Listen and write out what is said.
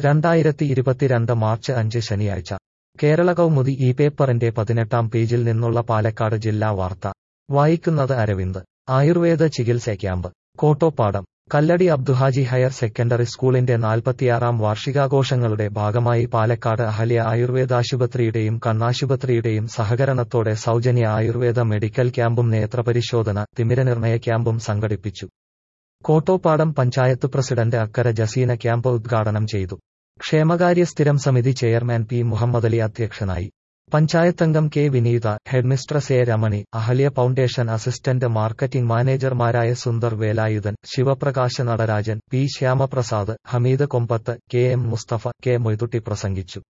രണ്ടായിരത്തി ഇരുപത്തിരണ്ട് മാർച്ച് അഞ്ച് ശനിയാഴ്ച കേരള കൗമുദി ഈ പേപ്പറിന്റെ പതിനെട്ടാം പേജിൽ നിന്നുള്ള പാലക്കാട് ജില്ലാ വാർത്ത വായിക്കുന്നത് അരവിന്ദ് ആയുർവേദ ചികിത്സ camp Kottopadam Kalladi Abduhaji higher secondary സ്കൂളിന്റെ നാൽപ്പത്തിയാറാം വാർഷികാഘോഷങ്ങളുടെ ഭാഗമായി പാലക്കാട് അഹല്യ ആയുർവേദാശുപത്രിയുടെയും കണ്ണാശുപത്രിയുടെയും സഹകരണത്തോടെ സൗജന്യ ആയുർവേദ മെഡിക്കൽ ക്യാമ്പും നേത്രപരിശോധന തിമിരനിർണയ ക്യാമ്പും സംഘടിപ്പിച്ചു കോട്ടോപ്പാടം പഞ്ചായത്ത് പ്രസിഡന്റ് അക്കര ജസീന ക്യാമ്പ് ഉദ്ഘാടനം ചെയ്തു ക്ഷേമകാര്യ സ്ഥിരം സമിതി ചെയർമാൻ പി മുഹമ്മദലി അധ്യക്ഷനായി പഞ്ചായത്തംഗം K Vineetha headmistress A Ramani Ahalya foundation assistant marketing മാനേജർമാരായ Sundar Velayudhan Sivaprakash Natarajan P Shyamaprasad Hameed Kombath K M Mustafa K Moidutty പ്രസംഗിച്ചു